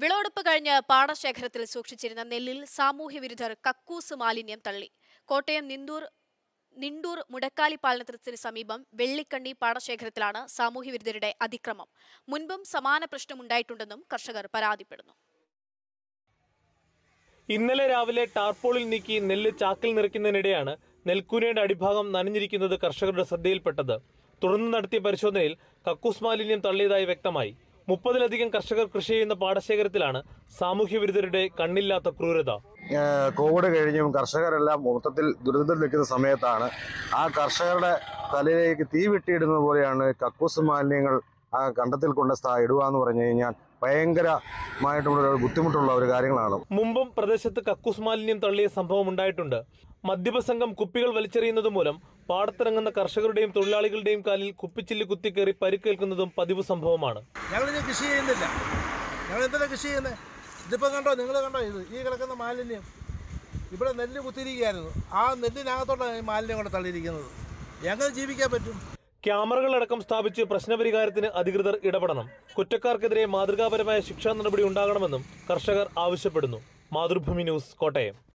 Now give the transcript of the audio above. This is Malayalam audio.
വിളവെടുപ്പ് കഴിഞ്ഞ് പാടശേഖരത്തിൽ സൂക്ഷിച്ചിരുന്ന നെല്ലിൽ സാമൂഹ്യ വിരുദ്ധർ കക്കൂസ് മാലിന്യം തള്ളി കോട്ടയം നിന്തൂർ നിണ്ടൂർ മുടക്കാലി പാലനത്തിന് സമീപം വെള്ളിക്കണ്ണി പാടശേഖരത്തിലാണ് സാമൂഹ്യ വിരുദ്ധരുടെ അതിക്രമം മുൻപും സമാന പ്രശ്നമുണ്ടായിട്ടുണ്ടെന്നും കർഷകർ പരാതിപ്പെടുന്നു ഇന്നലെ രാവിലെ ടാർപോളിൽ നീക്കി നെല്ല് ചാക്കിൽ നിറയ്ക്കുന്നതിനിടെയാണ് നെൽക്കൂനയുടെ അടിഭാഗം നനഞ്ഞിരിക്കുന്നത് കർഷകരുടെ ശ്രദ്ധയിൽപ്പെട്ടത് തുടർന്ന് നടത്തിയ പരിശോധനയിൽ കക്കൂസ് മാലിന്യം തള്ളിയതായി വ്യക്തമായി മുപ്പതിലധികം കർഷകർ കൃഷി ചെയ്യുന്ന പാടശേഖരത്തിലാണ് സാമൂഹ്യ വിരുദ്ധരുടെ കണ്ണില്ലാത്ത ക്രൂരത ഏഹ് കോവിഡ് കഴിഞ്ഞും കർഷകരെല്ലാം മൊത്തത്തിൽ ദുരിതത്തിൽ നിൽക്കുന്ന സമയത്താണ് ആ കർഷകരുടെ തലയിലേക്ക് തീ വെട്ടിയിടുന്നത് പോലെയാണ് കക്കൂസ് മാലിന്യങ്ങൾ ആ കണ്ടത്തിൽ കൊണ്ട് സ്ഥാ ഇടുക എന്ന് പറഞ്ഞു കഴിഞ്ഞാൽ ഭയങ്കരമായിട്ടുള്ള ഒരു ബുദ്ധിമുട്ടുള്ള ഒരു കാര്യങ്ങളാണ് മുമ്പും പ്രദേശത്ത് കക്കൂസ് മാലിന്യം തള്ളിയ സംഭവം ഉണ്ടായിട്ടുണ്ട് മദ്യപസംഘം കുപ്പികൾ വലിച്ചെറിയുന്നത് മൂലം പാടത്തിറങ്ങുന്ന കർഷകരുടെയും തൊഴിലാളികളുടെയും കാലിൽ കുപ്പിച്ചില്ല് കുത്തിക്കേറി പരിക്കേൽക്കുന്നതും പതിവ് സംഭവമാണ് ഞങ്ങളിനി കൃഷി ചെയ്യുന്നില്ല ഞങ്ങൾ എന്തിനാ കൃഷി ചെയ്യുന്നത് ഇതിപ്പോൾ കണ്ടോ നിങ്ങൾ കണ്ടോ ഇത് ഈ കിടക്കുന്ന മാലിന്യം ഇവിടെ നെല്ല് കുത്തിയിരിക്കുകയായിരുന്നു ആ നെല്ലിനകത്തോട്ടാണ് ഈ മാലിന്യം കൊണ്ട് തള്ളിയിരിക്കുന്നത് എങ്ങനെ ജീവിക്കാൻ പറ്റും ക്യാമറകളടക്കം സ്ഥാപിച്ച് പ്രശ്നപരിഹാരത്തിന് അധികൃതർ ഇടപെടണം കുറ്റക്കാർക്കെതിരെ മാതൃകാപരമായ ശിക്ഷാ നടപടി ഉണ്ടാകണമെന്നും കർഷകർ ആവശ്യപ്പെടുന്നു മാതൃഭൂമി ന്യൂസ് കോട്ടയം